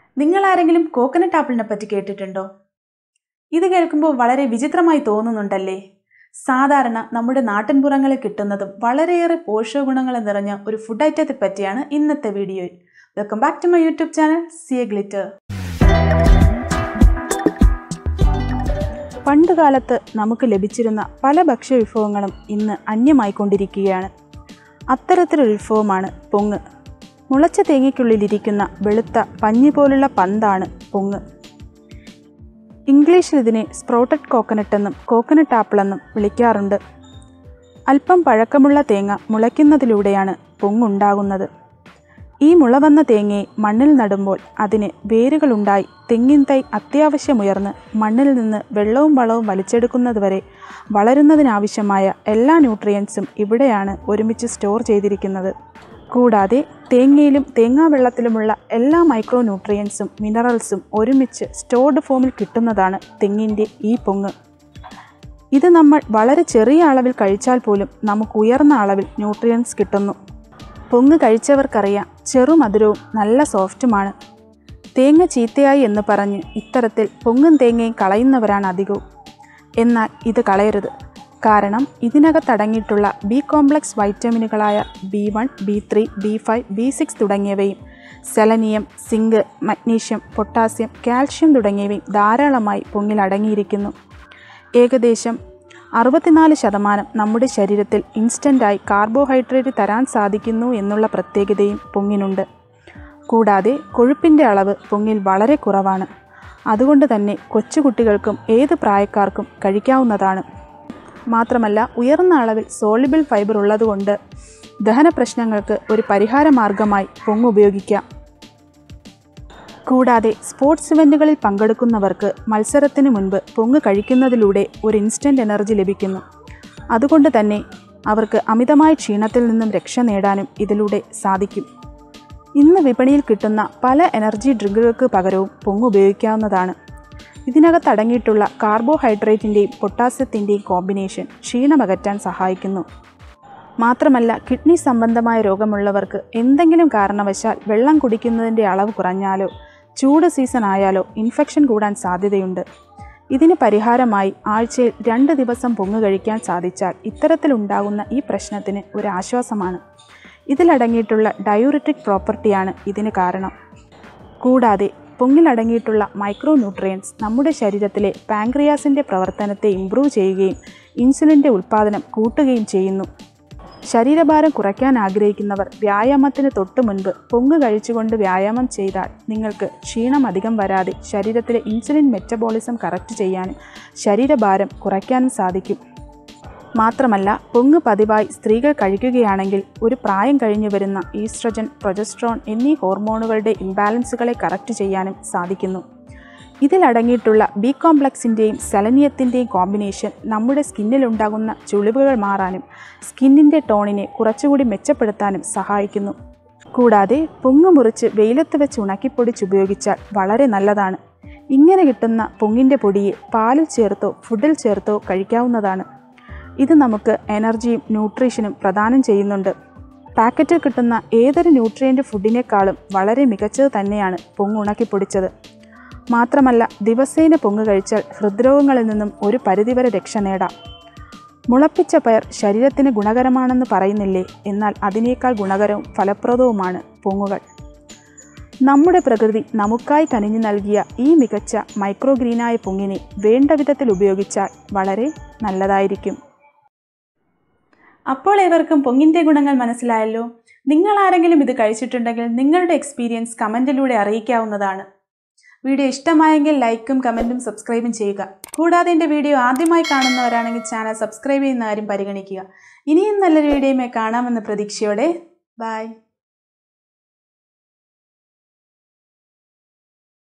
നിങ്ങൾ ആരെങ്കിലും കോക്കനട്ട് ആപ്പിളിനെ പറ്റി കേട്ടിട്ടുണ്ടോ ഇത് കേൾക്കുമ്പോൾ വളരെ വിചിത്രമായി തോന്നുന്നുണ്ടല്ലേ സാധാരണ നമ്മുടെ നാട്ടിൻപുറങ്ങളിൽ കിട്ടുന്നതും വളരെയേറെ പോഷകഗുണങ്ങൾ നിറഞ്ഞ ഒരു ഫുഡ് ഐറ്റത്തെ പറ്റിയാണ് ഇന്നത്തെ വീഡിയോയിൽ welcome back to my YouTube channel Siya glitter പണ്ടുകാലത്ത് നമുക്ക് ലഭിച്ചിരുന്ന പല ഭക്ഷ്യവിഭവങ്ങളും ഇന്ന് അന്യമായിക്കൊണ്ടിരിക്കുകയാണ് അത്തരത്തിലൊരു വിഭവമാണ് പൊങ്ങ് മുളച്ച തേങ്ങയ്ക്കുള്ളിലിരിക്കുന്ന വെളുത്ത പഞ്ഞി പോലുള്ള പന്താണ് പൊങ്ങ് ഇംഗ്ലീഷിൽ ഇതിനെ സ്പ്രോട്ടഡ് കോക്കനട്ട് എന്നും കോക്കനട്ട് ആപ്പിൾ എന്നും വിളിക്കാറുണ്ട് അല്പം പഴക്കമുള്ള തേങ്ങ മുളയ്ക്കുന്നതിലൂടെയാണ് പൊങ്ങുണ്ടാകുന്നത് ഈ മുള വന്ന തേങ്ങയെ മണ്ണിൽ നടുമ്പോൾ അതിന് വേരുകളുണ്ടായി തെങ്ങിൻ തൈ അത്യാവശ്യമുയർന്ന് മണ്ണിൽ നിന്ന് വെള്ളവും വളവും വലിച്ചെടുക്കുന്നതുവരെ വളരുന്നതിനാവശ്യമായ എല്ലാ ന്യൂട്രിയൻസും ഇവിടെയാണ് ഒരുമിച്ച് സ്റ്റോർ ചെയ്തിരിക്കുന്നത് കൂടാതെ തേങ്ങയിലും തേങ്ങാവെള്ളത്തിലുമുള്ള എല്ലാ മൈക്രോ ന്യൂട്രിയൻസും മിനറൽസും ഒരുമിച്ച് സ്റ്റോർഡ് ഫോമിൽ കിട്ടുന്നതാണ് തെങ്ങിൻ്റെ ഈ പൊങ്ങ് ഇത് നമ്മൾ വളരെ ചെറിയ അളവിൽ കഴിച്ചാൽ പോലും നമുക്ക് ഉയർന്ന അളവിൽ ന്യൂട്രിയൻസ് കിട്ടുന്നു പൊങ്ങ് കഴിച്ചവർക്കറിയാം ചെറുമധുരവും നല്ല സോഫ്റ്റുമാണ് തേങ്ങ ചീത്തയായി എന്ന് പറഞ്ഞ് ഇത്തരത്തിൽ പൊങ്ങും തേങ്ങയും കളയുന്നവരാണ് അധികവും എന്നാൽ ഇത് കളയരുത് കാരണം ഇതിനകത്തടങ്ങിയിട്ടുള്ള ബി കോംപ്ലക്സ് വൈറ്റമിനുകളായ B one B three B five B six തുടങ്ങിയവയും selenium zinc magnesium potassium calcium തുടങ്ങിയവയും ധാരാളമായി പൊങ്ങിൽ അടങ്ങിയിരിക്കുന്നു ഏകദേശം അറുപത്തിനാല് ശതമാനം നമ്മുടെ ശരീരത്തിൽ ഇൻസ്റ്റൻ്റായി കാർബോഹൈഡ്രേറ്റ് തരാൻ സാധിക്കുന്നു എന്നുള്ള പ്രത്യേകതയും പൊങ്ങിനുണ്ട് കൂടാതെ കൊഴുപ്പിൻ്റെ അളവ് പൊങ്ങിൽ വളരെ കുറവാണ് അതുകൊണ്ട് തന്നെ കൊച്ചുകുട്ടികൾക്കും ഏത് പ്രായക്കാർക്കും കഴിക്കാവുന്നതാണ് മാത്രമല്ല ഉയർന്ന അളവിൽ സോളിബിൾ ഫൈബർ ഉള്ളതുകൊണ്ട് ദഹന പ്രശ്നങ്ങൾക്ക് ഒരു പരിഹാര മാർഗമായി പൊങ്ങ് ഉപയോഗിക്കാം കൂടാതെ സ്പോർട്സ് ഇവൻറ്റുകളിൽ പങ്കെടുക്കുന്നവർക്ക് മത്സരത്തിന് മുൻപ് പൊങ്ങ് കഴിക്കുന്നതിലൂടെ ഒരു ഇൻസ്റ്റൻറ്റ് എനർജി ലഭിക്കുന്നു അതുകൊണ്ട് തന്നെ അവർക്ക് അമിതമായ ക്ഷീണത്തിൽ നിന്നും രക്ഷ നേടാനും ഇതിലൂടെ സാധിക്കും ഇന്ന് വിപണിയിൽ കിട്ടുന്ന പല എനർജി ഡ്രിങ്കുകൾക്ക് പകരവും പൊങ്ങ് ഉപയോഗിക്കാവുന്നതാണ് ഇതിനകത്തടങ്ങിയിട്ടുള്ള കാർബോഹൈഡ്രേറ്റിൻ്റെയും പൊട്ടാസ്യത്തിൻ്റെയും കോമ്പിനേഷൻ ക്ഷീണമകറ്റാൻ സഹായിക്കുന്നു മാത്രമല്ല കിഡ്നി സംബന്ധമായ രോഗമുള്ളവർക്ക് എന്തെങ്കിലും കാരണവശാൽ വെള്ളം കുടിക്കുന്നതിൻ്റെ അളവ് കുറഞ്ഞാലോ ചൂട് സീസൺ ആയാലോ ഇൻഫെക്ഷൻ കൂടാൻ സാധ്യതയുണ്ട് ഇതിന് പരിഹാരമായി ആഴ്ചയിൽ രണ്ട് ദിവസം പൊങ്ങ് കഴിക്കാൻ സാധിച്ചാൽ ഇത്തരത്തിലുണ്ടാകുന്ന ഈ പ്രശ്നത്തിന് ഒരു ആശ്വാസമാണ് ഇതിലടങ്ങിയിട്ടുള്ള ഡയൂറിറ്റിക് പ്രോപ്പർട്ടിയാണ് ഇതിന് കാരണം കൂടാതെ പൊങ്ങിലടങ്ങിയിട്ടുള്ള മൈക്രോ ന്യൂട്രിയൻസ് നമ്മുടെ ശരീരത്തിലെ പാങ്ക്രിയാസിൻ്റെ പ്രവർത്തനത്തെ ഇംപ്രൂവ് ചെയ്യുകയും ഇൻസുലിൻ്റെ ഉൽപ്പാദനം കൂട്ടുകയും ചെയ്യുന്നു ശരീരഭാരം കുറയ്ക്കാൻ ആഗ്രഹിക്കുന്നവർ വ്യായാമത്തിന് തൊട്ട് മുൻപ് പൊങ്ങ് കഴിച്ചുകൊണ്ട് വ്യായാമം ചെയ്താൽ നിങ്ങൾക്ക് ക്ഷീണം അധികം വരാതെ ശരീരത്തിലെ ഇൻസുലിൻ മെറ്റബോളിസം കറക്റ്റ് ചെയ്യാനും ശരീരഭാരം കുറയ്ക്കാനും സാധിക്കും മാത്രമല്ല പൊങ്ങ് പതിവായി സ്ത്രീകൾ കഴിക്കുകയാണെങ്കിൽ ഒരു പ്രായം കഴിഞ്ഞു വരുന്ന ഈസ്ട്രജൻ പ്രൊജസ്ട്രോൺ എന്നീ ഹോർമോണുകളുടെ ഇംബാലൻസുകളെ കറക്റ്റ് ചെയ്യാനും സാധിക്കുന്നു ഇതിലടങ്ങിയിട്ടുള്ള ബി കോംപ്ലക്സിൻ്റെയും സെലനിയത്തിൻ്റെയും കോമ്പിനേഷൻ നമ്മുടെ സ്കിന്നിലുണ്ടാകുന്ന ചുളിവുകൾ മാറാനും സ്കിന്നിൻ്റെ ടോണിനെ കുറച്ചുകൂടി മെച്ചപ്പെടുത്താനും സഹായിക്കുന്നു കൂടാതെ പൊങ്ങ് മുറിച്ച് വെയിലത്ത് വെച്ച് ഉണക്കിപ്പൊടിച്ചുപയോഗിച്ചാൽ വളരെ നല്ലതാണ് ഇങ്ങനെ കിട്ടുന്ന പൊങ്ങിൻ്റെ പൊടിയെ പാലിൽ ചേർത്തോ ഫുഡിൽ ചേർത്തോ കഴിക്കാവുന്നതാണ് ഇത് നമുക്ക് എനർജിയും ന്യൂട്രീഷനും പ്രദാനം ചെയ്യുന്നുണ്ട് പാക്കറ്റിൽ കിട്ടുന്ന ഏതൊരു ന്യൂട്രിയൻ്റ് ഫുഡിനേക്കാളും വളരെ മികച്ചത് തന്നെയാണ് പൊങ്ങ് ഉണക്കിപ്പൊടിച്ചത് മാത്രമല്ല ദിവസേന പൊങ്ങ് കഴിച്ചാൽ ഹൃദ്രോഗങ്ങളിൽ നിന്നും ഒരു പരിധിവരെ രക്ഷ നേടാം മുളപ്പിച്ച പയർ ശരീരത്തിന് ഗുണകരമാണെന്ന് പറയുന്നില്ലേ എന്നാൽ അതിനേക്കാൾ ഗുണകരവും ഫലപ്രദവുമാണ് പൊങ്ങുകൾ നമ്മുടെ പ്രകൃതി നമുക്കായി കനിഞ്ഞു നൽകിയ ഈ മികച്ച മൈക്രോഗ്രീനായ പൊങ്ങിനെ വേണ്ട വിധത്തിൽ ഉപയോഗിച്ചാൽ വളരെ നല്ലതായിരിക്കും അപ്പോൾ ഏവർക്കും പൊങ്ങിൻ്റെ ഗുണങ്ങൾ മനസ്സിലായല്ലോ നിങ്ങൾ ആരെങ്കിലും ഇത് കഴിച്ചിട്ടുണ്ടെങ്കിൽ നിങ്ങളുടെ എക്സ്പീരിയൻസ് കമൻറ്റിലൂടെ അറിയിക്കാവുന്നതാണ് വീഡിയോ ഇഷ്ടമായെങ്കിൽ ലൈക്കും കമൻറ്റും സബ്സ്ക്രൈബും ചെയ്യുക കൂടാതെ എൻ്റെ വീഡിയോ ആദ്യമായി കാണുന്നവരാണെങ്കിൽ ചാനൽ സബ്സ്ക്രൈബ് ചെയ്യുന്ന കാര്യം പരിഗണിക്കുക ഇനിയും നല്ലൊരു വീഡിയോയുമായി കാണാമെന്ന പ്രതീക്ഷയോടെ ബൈ